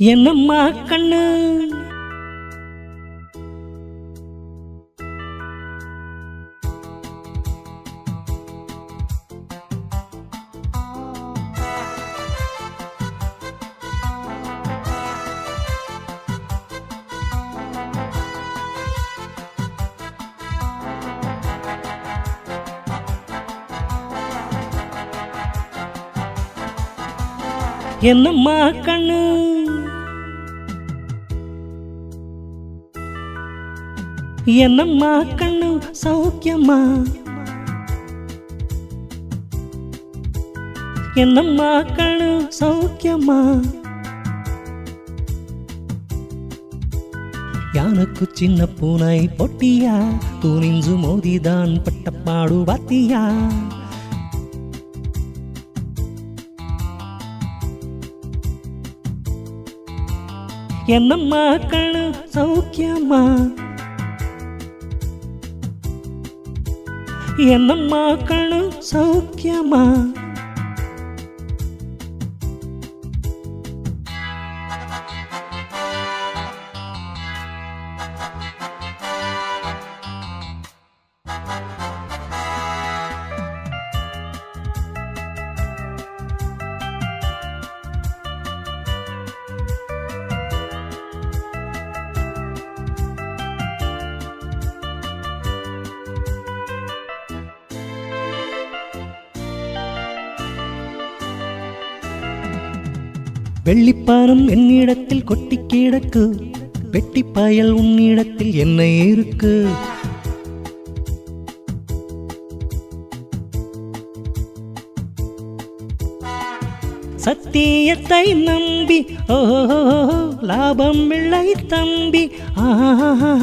என்னம்மா கண்ணு என்னம்மா கண்ணு என்னம்மா கண்ணு சௌக்கியம்மா என்னம்மா கண்ணு சௌக்கியம்மா யானுக்கு சின்ன பூனை பொட்டியா துணிஞ்சு மோதிதான் பட்டப்பாடு பாத்தியா என்னம்மா கண்ணு சௌக்கியம்மா என்னம்மா கண்ணு சௌக்கியம்மா வெள்ளிப்பானம் என்னிடத்தில் கொட்டி கிடக்கு வெட்டிப்பாயல் உன்னிடத்தில் என்ன இருக்கு சத்தியத்தை நம்பி ஓ லாபம் இல்லை தம்பி ஆஹா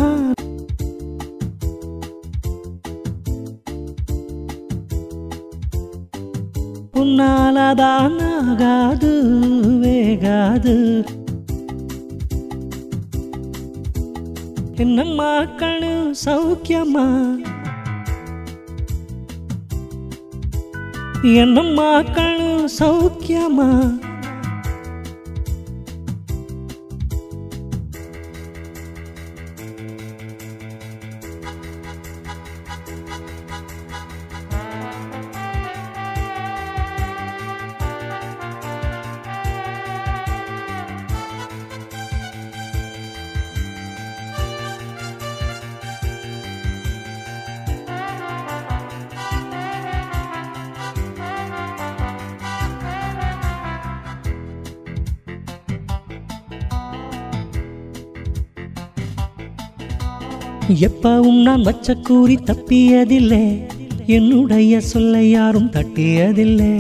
உன்னாலதான் ஆகாது வேகாது என்னம்மா கண்ணு சௌக்கியமா என்னம்மா கண்ணு சௌக்கியமா எப்பவும் நான் வச்ச கூறி தப்பியதில்லை என்னுடைய சொல்லை யாரும் தட்டியதில்லை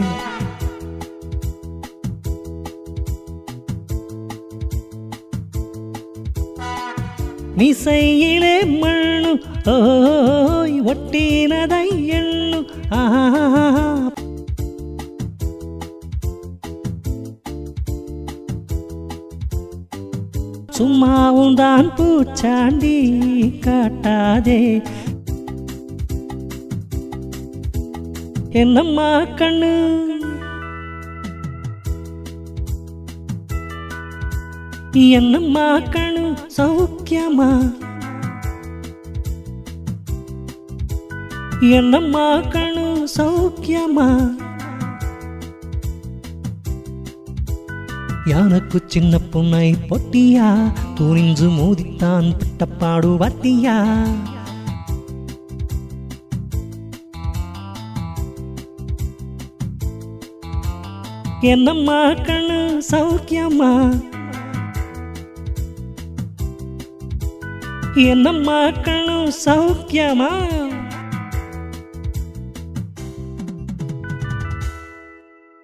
மிசையிலே மண்ணு ஓய் ஒட்டினதை எண்ணு ஆஹா சும்மாவும் தான் பூச்சாண்டி காட்டாதே என்னம்மா கண்ணு என்னம்மா கண்ணு சௌக்கியமா என்னம்மா கண்ணு சௌக்கியமா யானுக்கு சின்ன பொண்ணை பொட்டியா துணிஞ்சு மோதித்தான் பிட்டப்பாடு வாத்தியா என்னம்மா கண்ணு சௌக்கியமா என்னம்மா கண்ணு சௌக்கியமா